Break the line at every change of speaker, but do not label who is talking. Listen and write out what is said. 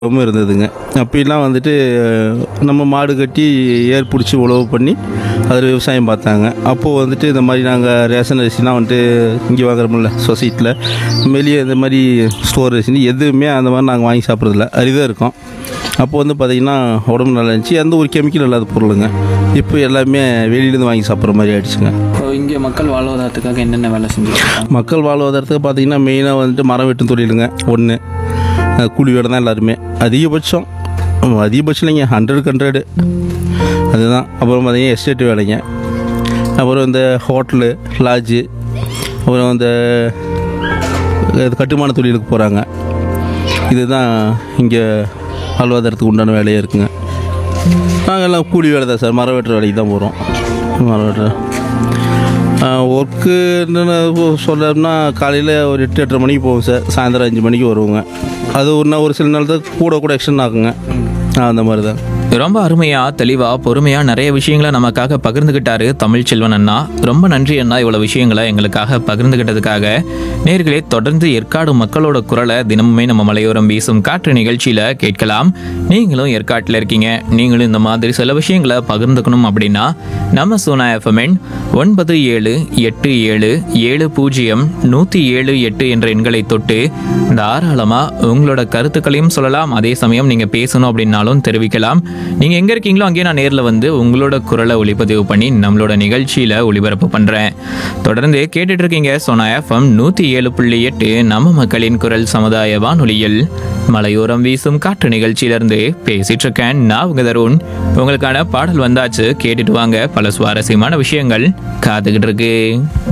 ரொம்ப இருந்ததுங்க அப்பெல்லாம் வந்துட்டு நம்ம மாடு கட்டி ஏர் பிடிச்சி உழவு பண்ணி அதில் விவசாயம் பார்த்தாங்க அப்போது வந்துட்டு இந்த மாதிரி நாங்கள் ரேஷன் அரிசிலாம் வந்துட்டு இங்கே வாங்குறோம்ல சொசைட்டியில் வெளியே இந்த மாதிரி ஸ்டோர் அரிசின்னு எதுவுமே அந்த மாதிரி நாங்கள் வாங்கி சாப்பிட்றதில்ல அரிதாக இருக்கும் அப்போ வந்து பார்த்திங்கன்னா உடம்பு நல்லா இருந்துச்சு எந்த ஒரு கெமிக்கல் இல்லாத பொருளுங்க இப்போ எல்லாமே வெளியிலேருந்து வாங்கி சாப்பிட்ற மாதிரி ஆயிடுச்சுங்க
இப்போ இங்கே மக்கள் வாழ்வாதாரத்துக்காக என்னென்ன வேலை செஞ்சுருக்காங்க
மக்கள் வாழ்வாதாரத்துக்கு பார்த்தீங்கன்னா மெயினாக வந்துட்டு மரம் வெட்டும் தொழிலுங்க ஒன்று கூலி வேலை தான் எல்லாருமே அதிகபட்சம் ஆமா, அதிகபட்சம் இல்லைங்க ஹண்ட்ரடுக்கு ஹண்ட்ரடு அதுதான் அப்புறம் பார்த்தீங்கன்னா எஸ்டேட் வேலைங்க அப்புறம் இந்த ஹோட்டலு லாட்ஜு அப்புறம் இந்த இது கட்டுமான தொழிலுக்கு போகிறாங்க இதுதான் இங்கே வாழ்வாதாரத்துக்கு உண்டான வேலையாக இருக்குங்க நாங்கள்லாம் கூலி வேலை தான் சார் மரம் வெட்டுற வேலைக்கு தான் போகிறோம் மரம் வெட்டுற ஒர்க்குன்னு சொல்லணும்னா காலையில் ஒரு எட்டு எட்டரை மணிக்கு போவோம் சார் சாயந்தரம் அஞ்சு மணிக்கு வருவோங்க அது ஒரு நாள் ஒரு சில நாள் தான் கூட கூட எக்ஸ்டன் ஆகுங்க அந்த மாதிரி தான்
ரொம்ப அருமையா தெளிவா பொறுமையா நிறைய விஷயங்களை நமக்காக பகிர்ந்துகிட்டாரு தமிழ் செல்வன் அண்ணா ரொம்ப நன்றி அண்ணா இவ்வளவு விஷயங்களை எங்களுக்காக பகிர்ந்துகிட்டதுக்காக நேர்களே தொடர்ந்து ஏற்காடு மக்களோட குரலை தினமுமே நம்ம மலையோரம் வீசும் காற்று நிகழ்ச்சியில கேட்கலாம் நீங்களும் ஏற்காட்டில் இருக்கீங்க நீங்களும் இந்த மாதிரி சில விஷயங்களை பகிர்ந்துக்கணும் அப்படின்னா நம்ம சோனா எஃப்எம்என் ஒன்பது ஏழு எட்டு ஏழு ஏழு பூஜ்ஜியம் நூற்றி ஏழு எட்டு என்ற எண்களை தொட்டு தாராளமாக உங்களோட கருத்துக்களையும் சொல்லலாம் அதே சமயம் நீங்கள் பேசணும் அப்படின்னாலும் தெரிவிக்கலாம் நீங்கள் எங்கே இருக்கீங்களோ அங்கேயே நான் நேரில் வந்து உங்களோட குரலை ஒளிப்பதிவு பண்ணி நம்மளோட நிகழ்ச்சியில் ஒளிபரப்பு பண்ணுறேன் தொடர்ந்து கேட்டுட்டு இருக்கீங்க சோனா எஃப்எம் நூற்றி ஏழு புள்ளி எட்டு நம்ம மக்களின் குரல் சமுதாய வானொலியில் மலையோரம் வீசும் காற்று நிகழ்ச்சியிலிருந்து பேசிட்டு இருக்கேன் நான் உங்க தருண் உங்களுக்கான பாடல் வந்தாச்சு கேட்டுட்டு வாங்க பல சுவாரஸ்யமான விஷயங்கள் காத்துக்கிட்டு இருக்கு